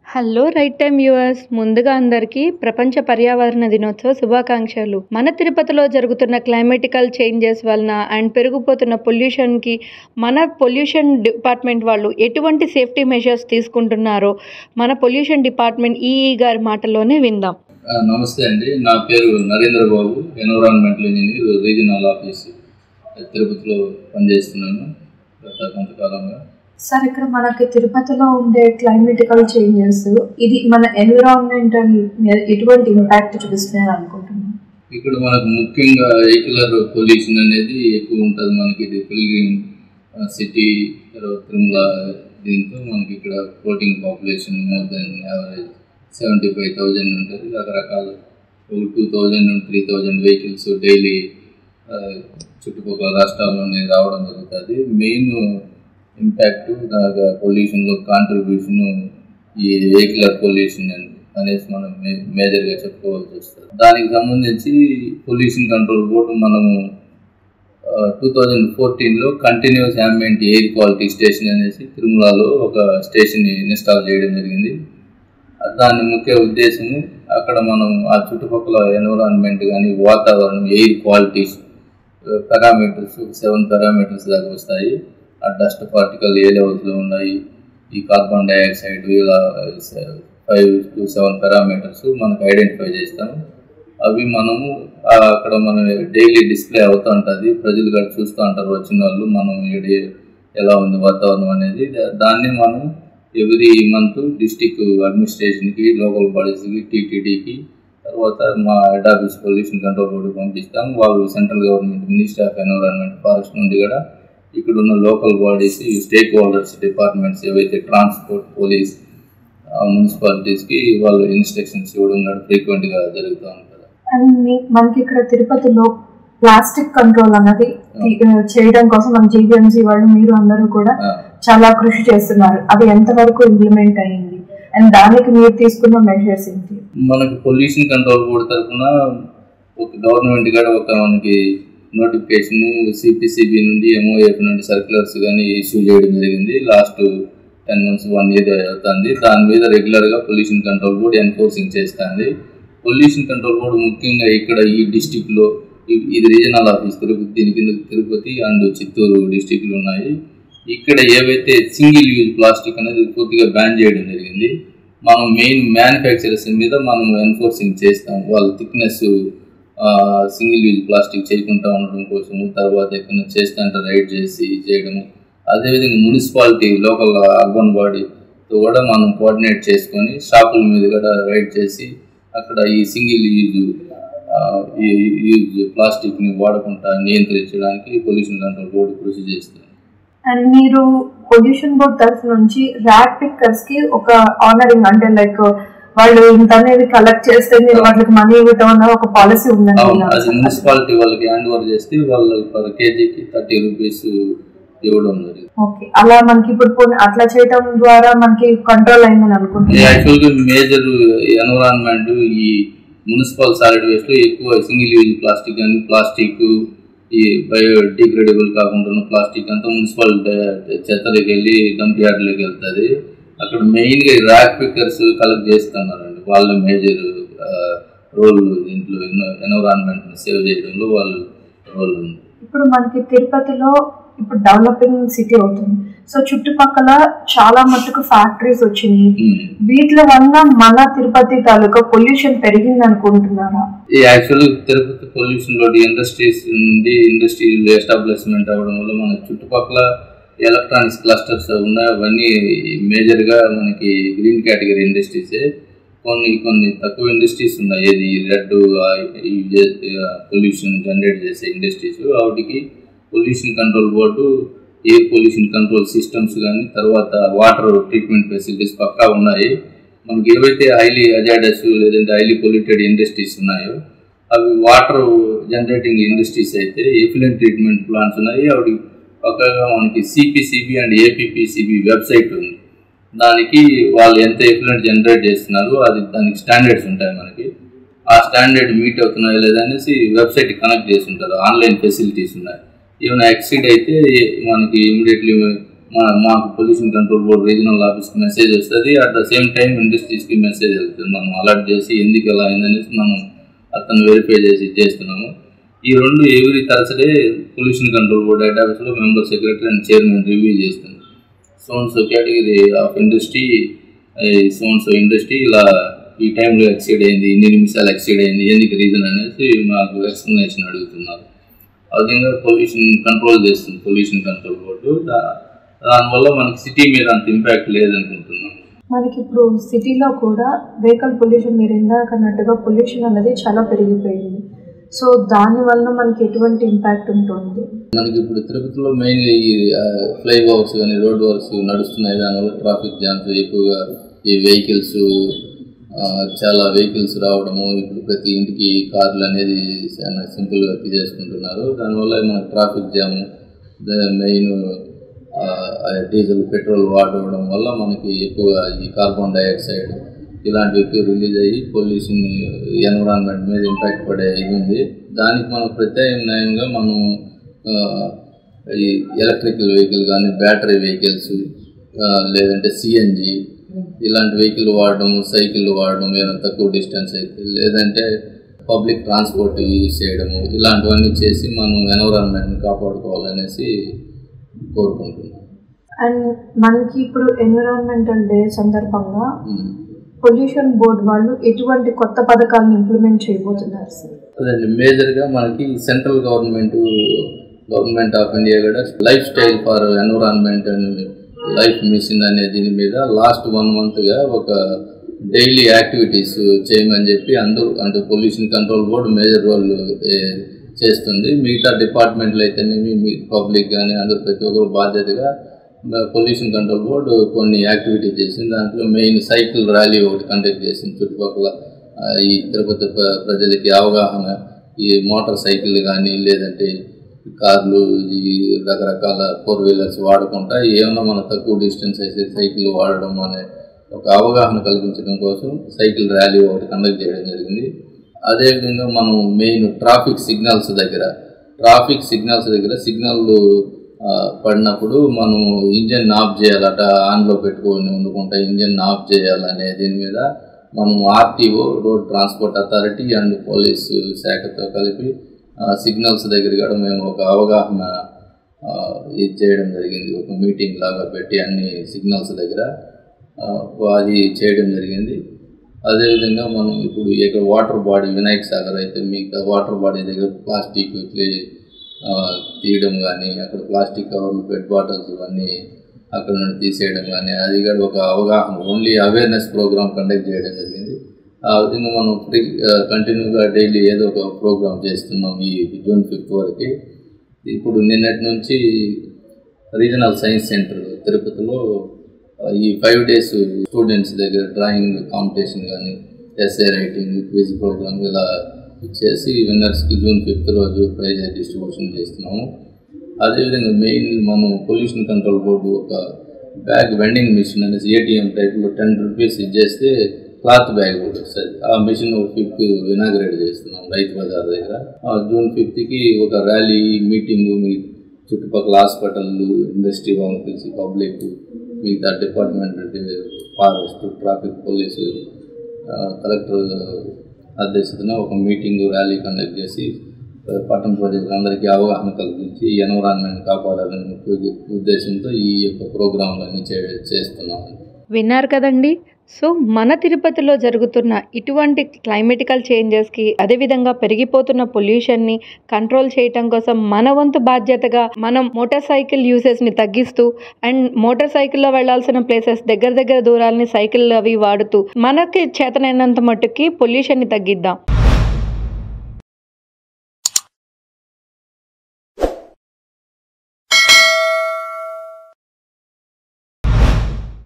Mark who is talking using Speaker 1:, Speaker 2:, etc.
Speaker 1: Hello right time viewers ముందుగా అందరికీ ప్రపంచ పర్యావరణ దినోత్సవ శుభాకాంక్షలు మన తిరుపతిలో జరుగుతున్న క్లైమేటికల్ చేంజెస్ వలన అండ్ పెరిగిపోతున్న పొల్యూషన్కి మన పొల్యూషన్ డిపార్ట్మెంట్ వాళ్ళు ఎటువంటి సేఫ్టీ మెషర్స్ తీసుకుంటున్నారో మన పొల్యూషన్ డిపార్ట్మెంట్ ఈఈ గారి మాటల్లోనే విందాం
Speaker 2: ఆ, నమస్తే అండి నా పేరు Narendra Babu environmental engineer regional office తిరుపతిలో పనిచేస్తున్నాను గత కొంతకాలంగా
Speaker 3: సార్ ఇక్కడ మనకి తిరుపతిలో ఉండే క్లైమేటికల్ చేంజెస్ ఇది మన ఎన్విరాన్మెంటల్ మీద ఎటువంటి ఇంపాక్ట్ చూపిస్తున్నాయి అనుకుంటున్నాను
Speaker 2: ఇక్కడ మనకు ముఖ్యంగా వెహికులర్ పొల్యూషన్ అనేది ఎక్కువ ఉంటుంది మనకి ఇది పిల్గ్రిమ్ సిటీ తర్వాత తిరుమల దీంతో మనకి ఇక్కడ floating population more than average seventy five thousand ఉంటుంది రకరకాల ఒక టూ థౌజండ్ నుండి త్రీ థౌజండ్ వెహికల్స్ డైలీ చుట్టుపక్కల రాష్ట్రాల్లోనే రావడం జరుగుతుంది మెయిన్ ఇంపాక్ట్ దాని పొల్యూషన్లో కాంట్రిబ్యూషన్ ఈ వెహికులర్ పొల్యూషన్ అనేసి మనం మే- మేజర్గా చెప్పుకోవాల్సి వస్తుంది దానికి సంబంధించి పొల్యూషన్ కంట్రోల్ బోర్డు మనము టూ థౌజండ్ ఫోర్టీన్లో continuous ambient air quality station అనేసి తిరుమలలో ఒక స్టేషన్ ఇన్స్టాల్ చేయడం జరిగింది దాని ముఖ్య ఉద్దేశము అక్కడ మనం ఆ చుట్టుపక్కల ఎన్విరాన్మెంట్ కానీ వాతావరణం air qualities parameters seven parameters దాకా వస్తాయి ఆ డస్ట్ పార్టికల్ ఏ లెవెల్స్లో ఉన్నాయి ఈ కార్బన్ డైఆక్సైడ్ ఇలా ఫైవ్ టు సెవెన్ పారామీటర్స్ మనకు ఐడెంటిఫై చేస్తాము అవి మనము ఆ అక్కడ మనం డైలీ డిస్ప్లే అవుతూ ఉంటుంది ప్రజలు కూడా చూస్తూ ఉంటారు వచ్చిన వాళ్ళు మనం ఈడ ఎలా ఉంది వాతావరణం అనేది దా- దాన్ని మనం ఎవ్రీ మంత్ డిస్టిక్ అడ్మినిస్ట్రేషన్కి లోకల్ బాడీస్కి టీటీడీకి తర్వాత మా head office pollution control board పంపిస్తాం వాళ్ళు central government minister of environment forest నుండి కూడా ఇక్కడ ఉన్న local bodies stakeholders departments ఏవైతే ట్రాన్స్పోర్ట్ పోలీస్ మున్సిపాలిటీస్కి వాళ్ళు ఇన్స్ట్రక్షన్స్ ఇవ్వడం కూడా ఫ్రీక్వెంట్గా జరుగుతూ ఉంటుంది
Speaker 3: అండ్ మీ మనకి ఇక్కడ తిరుపతిలో ప్లాస్టిక్ కంట్రోల్ అన్నది తీ- చేయడం కోసం మన జీబీఎంసీ వాళ్ళు మీరు అందరూ కూడా
Speaker 2: ఆ,
Speaker 3: చాలా కృషి చేస్తున్నారు అది ఎంతవరకు ఇంప్లిమెంట్ అయ్యింది అండ్ దానికి మీరు తీసుకున్న మెషర్స్ ఏంటి
Speaker 2: మనకి పొల్యూషన్ కంట్రోల్ బోర్డు తరఫున ఒక గవర్నమెంట్ కూడా ఒక మనకి నోటిఫికేషన్ సిపిసిబి నుండి ఎంఓఎఫ్ నుండి సర్క్యులర్స్ కానీ ఇష్యూ చేయడం జరిగింది last ten months one year అవుతుంది దాని మీద రెగ్యులర్గా పొల్యూషన్ కంట్రోల్ బోర్డు ఎన్ఫోర్సింగ్ చేస్తుంది పొల్యూషన్ కంట్రోల్ బోర్డు ముఖ్యంగా ఇక్కడ ఈ డిస్టిక్లో ఇది రీజనల్ ఆఫీస్ తిరుపతి దీని కింద తిరుపతి అండ్ చిత్తూరు డిస్టిక్లు ఉన్నాయి ఇక్కడ ఏవైతే సింగిల్ యూజ్ ప్లాస్టిక్ అనేది పూర్తిగా బ్యాన్ చేయడం జరిగింది మనం మెయిన్ మ్యానుఫ్యాక్చరర్స్ మీద మనం ఎన్ఫోర్సింగ్ చేస్తాం వాళ్ళ థిక్నెస్ సింగిల్ యూజ్ ప్లాస్టిక్ చేయకుండా ఉండడం కోసము తర్వాత ఎక్కడ చేస్తుంటే రైడ్ చేసి చేయడము అదేవిధంగా మున్సిపాలిటీ లోకల్ అర్బన్ బాడీతో కూడా మనం కోఆర్డినేట్ చేసుకొని షాపుల మీద కూడా రైడ్ చేసి అక్కడ ఈ సింగిల్ యూజ్ యూజ్ ప్లాస్టిక్ని వాడకుండా నియంత్రించడానికి పొల్యూషన్ కంట్రోల్ బోర్డు కృషి చేస్తుంది
Speaker 3: అండ్ మీరు పొల్యూషన్ బోర్డ్ తరఫు నుంచి ర్యాట్ పిక్కర్స్ కి ఒక ఆనరింగ్ అంటే లైక్ వాళ్ళు ఇంత అనేది కలెక్ట్ చేస్తే మీరు వాళ్ళకి మనీ ఇవ్వటం అన్న ఒక పాలసీ ఉందండి
Speaker 2: అవును అది మున్సిపాలిటీ వాళ్ళకి హ్యాండ్ ఓవర్ చేస్తే వాళ్ళు పర్ కేజీకి థర్టీ రూపీస్ ఇవ్వడం జరిగింది
Speaker 3: ఓకే అలా మనకి ఇప్పుడు పోనీ అట్లా చేయటం ద్వారా మనకి కంట్రోల్ అయిందని అనుకుంటున్నాను
Speaker 2: యాక్చువల్గా మేజర్ ఎన్విరాన్మెంట్ ఈ మున్సిపల్ సాలిడ్ వేస్ట్ ఎక్కువ సింగిల్ యూజ్ ప్లాస్టిక్ కానీ ప్లాస్టిక్ ఈ బయోడిగ్రేడబుల్ కాకుండా ఉన్న ప్లాస్టిక్ అంతా మున్సిపల్ చెత్తలోకి వెళ్ళి డంప్ యార్డ్లోకి వెళ్తుంది అక్కడ మెయిన్గా ర్యాక్ పిక్కర్స్ కలెక్ట్ చేస్తున్నారండి వాళ్ళ మేజర్ రోల్ దీంట్లో ఎన్విరాన్మెంట్ సేవ్ చేయడంలో వాళ్ళ రోల్ ఉంది
Speaker 3: ఇప్పుడు మనకి తిరుపతిలో ఇప్పుడు డెవలపింగ్ సిటీ అవుతుంది సో చుట్టుపక్కల చాలా మట్టుకు ఫ్యాక్టరీస్ వచ్చినాయి
Speaker 2: ఉమ్.
Speaker 3: వీటి వల్ల మన తిరుపతి తాలూకా పొల్యూషన్ పెరిగింది అనుకుంటున్నారా
Speaker 2: ఈ యాక్చువల్ తిరుపతి పొల్యూషన్ లో ఇండస్ట్రీస్ నుండి ఇండస్ట్రీ ఎస్టాబ్లిష్మెంట్ అవ్వడం వల్ల మన చుట్టుపక్కల ఎలక్ట్రానిక్స్ క్లస్టర్స్ ఉన్నాయి అవన్నీ మేజర్గా మనకి గ్రీన్ కేటగిరీ ఇండస్ట్రీసే కొన్ని కొన్ని తక్కువ ఇండస్ట్రీస్ ఉన్నాయి ఏది రెడ్ పొల్యూషన్ జనరేట్ చేసే ఇండస్ట్రీస్ వాటికి pollution control board air pollution control systems కానీ తర్వాత వాటర్ ట్రీట్మెంట్ ఫెసిలిటీస్ పక్కా ఉన్నాయి మనకి ఏవైతే హైలీ అజాడస్ లేదంటే హైలీ పొల్యూటెడ్ ఇండస్ట్రీస్ ఉన్నాయో అవి వాటర్ జనరేటింగ్ ఇండస్ట్రీస్ అయితే ఎఫిలెంట్ ట్రీట్మెంట్ ప్లాంట్స్ ఉన్నాయి అవి పక్కగా మనకి సిపిసిబి అండ్ ఏపీపీసీబీ వెబ్సైట్ ఉంది దానికి వాళ్ళు ఎంత ఎఫిలెంట్ జనరేట్ చేస్తున్నారు అది దానికి స్టాండర్డ్స్ ఉంటాయి మనకి ఆ స్టాండర్డ్ మీట్ అవుతున్నాయో లేదనేసి వెబ్సైట్ కనెక్ట్ చేసి ఉంటారు ఆన్లైన్ ఫెసిలిటీస్ ఉన్నాయి ఏమైనా ఎక్సీడ్ అయితే మనకి ఇమీడియట్లీ మా మాకు పొల్యూషన్ కంట్రోల్ బోర్డ్ రీజనల్ ఆఫీస్కి మెసేజ్ వస్తుంది అట్ ద సేమ్ టైం ఇండస్ట్రీస్కి మెసేజ్ వెళ్తుంది మనం అలర్ట్ చేసి ఎందుకు ఎలా అయిందనేసి మనం అతను వెరిఫై చేసి చేస్తున్నాము ఈ రెండు every Thursday pollution control board head ఆఫీస్లో member secretary and chairman review చేస్తుంది zones category of industry zones industry ఇలా ఈ టైంలో ఎక్సీడ్ అయింది ఇన్ని నిమిషాలు ఎక్సీడ్ అయింది ఎందుకు రీజన్ అనేసి మాకు ఎక్స్ప్లెనేషన్ అడుగుతున్నారు ఆ విధంగా పొల్యూషన్ కంట్రోల్ చేస్తుంది పొల్యూషన్ కంట్రోల్ బోర్డు దా- దానివల్ల మనకి సిటీ మీద అంత ఇంపాక్ట్ లేదనుకుంటున్నాం
Speaker 3: మనకి ఇప్పుడు సిటీలో కూడా వెహికల్ పొల్యూషన్ మీరు ఇందాక అన్నట్టుగా పొల్యూషన్ అనేది చాలా పెరిగిపోయింది సో దాని వలన మనకి ఎటువంటి ఇంపాక్ట్ ఉంటుంది
Speaker 2: మనకి ఇప్పుడు తిరుపతిలో మెయిన్లీ ఈ ఫ్లైఓవర్స్ కానీ రోడ్ వర్క్స్ నడుస్తున్నాయి దానివల్ల ట్రాఫిక్ జామ్స్ ఎక్కువగా ఈ వెహికల్స్ చాలా వెహికల్స్ రావడము ఇప్పుడు ప్రతి ఇంటికి కార్లు అనేది చాలా సింపుల్గా తీసేసుకుంటున్నారు దానివల్ల మనకు traffic jam main diesel petrol వాడడం వల్ల మనకి ఎక్కువ ఈ కార్బన్ డైఆక్సైడ్ ఇలాంటివి ఎక్కువ రిలీజ్ అయ్యి పొల్యూషన్ ఎన్విరాన్మెంట్ మీద ఇంపాక్ట్ పడే ఇది ఉంది దానికి మనం ప్రత్యామ్నాయంగా మనం ఆ, ఈ ఎలక్ట్రికల్ వెహికల్ కానీ బ్యాటరీ వెహికల్స్ లేదంటే సిఎన్జి ఇలాంటి వెహికల్ వాడడం సైకిల్ వాడడం ఏదైనా తక్కువ డిస్టెన్స్ అయితే లేదంటే పబ్లిక్ ట్రాన్స్పోర్ట్ యూజ్ చేయడము ఇలాంటివన్నీ చేసి మనం ఎన్విరాన్మెంట్ని కాపాడుకోవాలనేసి కోరుకుంటున్నాం
Speaker 3: అండ్ మనకి ఇప్పుడు ఎన్విరాన్మెంటల్ డే సందర్భంగా
Speaker 2: ఉమ్.
Speaker 3: పొల్యూషన్ బోర్డ్ వాళ్ళు ఎటువంటి కొత్త పథకాలను ఇంప్లిమెంట్ చేయబోతున్నారు సార్
Speaker 2: అదండి మేజర్గా మనకి central government government of India కూడా lifestyle for environment and life mission అనే దీని మీద లాస్ట్ వన్ మంత్గా ఒక డైలీ యాక్టివిటీస్ చేయమని చెప్పి అందరూ అంటే pollution control board major role చేస్తుంది మిగతా డిపార్ట్మెంట్లు అయితేనేమి మీ పబ్లిక్ కానీ అందరూ ప్రతి ఒక్కరు బాధ్యతగా పొల్యూషన్ కంట్రోల్ బోర్డు కొన్ని యాక్టివిటీ చేసింది దాంట్లో మెయిన్ సైకిల్ ర్యాలీ ఒకటి కండక్ట్ చేసింది చుట్టుపక్కల ఆ, ఈ తిరుపతి ప్ర- ప్రజలకి అవగాహన ఈ మోటార్ సైకిల్ కానీ లేదంటే కార్లు ఈ రకరకాల ఫోర్ వీలర్స్ వాడకుండా ఏమన్నా మన తక్కువ డిస్టెన్స్ అయితే సైకిల్ వాడడం అనే ఒక అవగాహన కల్పించడం కోసం సైకిల్ ర్యాలీ ఒకటి కండక్ట్ చేయడం జరిగింది అదేవిధంగా మనం మెయిన్ ట్రాఫిక్ సిగ్నల్స్ దగ్గర ట్రాఫిక్ సిగ్నల్స్ దగ్గర సిగ్నల్ పడినప్పుడు మనం ఇంజన్ ఆఫ్ చేయాలట ఆన్లో పెట్టుకొని ఉండకుండా ఇంజన్ ఆఫ్ చేయాలనే దీని మీద మనం RTO road transport authority and police శాఖతో కలిపి సిగ్నల్స్ దగ్గర కూడా మేము ఒక అవగాహన ఆ, ఇది చేయడం జరిగింది ఒక మీటింగ్ లాగా పెట్టి అన్ని సిగ్నల్స్ దగ్గర ఆ, అది చేయడం జరిగింది అదేవిధంగా మనం ఇప్పుడు ఇక్కడ వాటర్ బాడీ వినాయక సాగర్ అయితే మిగతా వాటర్ బాడీ దగ్గర ప్లాస్టిక్ ఇట్లా ఆ, తీయడం కానీ అక్కడ ప్లాస్టిక్ కవర్లు పెట్ బాటిల్స్ ఇవన్నీ అక్కడ నుండి తీసేయడం కానీ అది కూడా ఒక అవగాహన ఓన్లీ అవేర్నెస్ ప్రోగ్రామ్ కండక్ట్ చేయడం జరిగింది ఆ విధంగా మనం ఫ్రీ కంటిన్యూగా డైలీ ఏదో ఒక ప్రోగ్రామ్ చేస్తున్నాం ఈ జూన్ ఫిఫ్త్ వరకు ఇప్పుడు నిన్నటి నుంచి రీజనల్ సైన్స్ సెంటర్ తిరుపతిలో ఆ, ఈ ఫైవ్ డేస్ స్టూడెంట్స్ దగ్గర డ్రాయింగ్ కాంపిటీషన్ కానీ ఎస్ఏ రైటింగ్ క్విజ్ ప్రోగ్రామ్ ఇలా చేసి విన్నర్స్కి జూన్ ఫిఫ్త్ రోజు ప్రైజ్ డిస్ట్రిబ్యూషన్ చేస్తున్నాము అదేవిధంగా మెయిన్ మనం పొల్యూషన్ కంట్రోల్ బోర్డు ఒక బ్యాగ్ వెండింగ్ మిషన్ అనేసి ఏటీఎం టైప్లో టెన్ రూపీస్ ఇచ్చేస్తే క్లాత్ బ్యాగ్ కూడా వస్తుంది ఆ మిషన్ ఒక ఫిఫ్త్ ఇనాగ్రేట్ చేస్తున్నాం రైతు బజార్ దగ్గర ఆ జూన్ ఫిఫ్త్కి ఒక ర్యాలీ మీటింగ్ మీ చుట్టుపక్కల హాస్పిటల్లు ఇండస్ట్రీ వాళ్ళని పిలిచి పబ్లిక్ మిగతా డిపార్ట్మెంట్ ఫారెస్ట్ ట్రాఫిక్ పోలీసు ఆ, కలెక్టర్ అధ్యక్షతన ఒక మీటింగ్ ర్యాలీ కండక్ట్ చేసి ఆ, పట్టణ ప్రజలందరికీ అవగాహన కల్పించి ఈ ఎన్విరాన్మెంట్ కాపాడాలనే ముఖ్య ఉద్దేశంతో ఈ యొక్క ప్రోగ్రాంలన్నీ చే చేస్తున్నాము
Speaker 1: విన్నారు కదండి సో మన తిరుపతిలో జరుగుతున్న ఇటువంటి క్లైమేటికల్ చేంజెస్కి అదేవిధంగా పెరిగిపోతున్న పొల్యూషన్ని కంట్రోల్ చేయటం కోసం మన వంతు బాధ్యతగా మనం మోటార్ సైకిల్ యూసేజ్ని తగ్గిస్తూ అండ్ మోటార్ సైకిల్లో వెళ్ళాల్సిన ప్లేసెస్ దగ్గర దగ్గర దూరాలని సైకిల్ అవి వాడుతూ మనకి చేతనైనంత మట్టుకి పొల్యూషన్ని తగ్గిద్దాం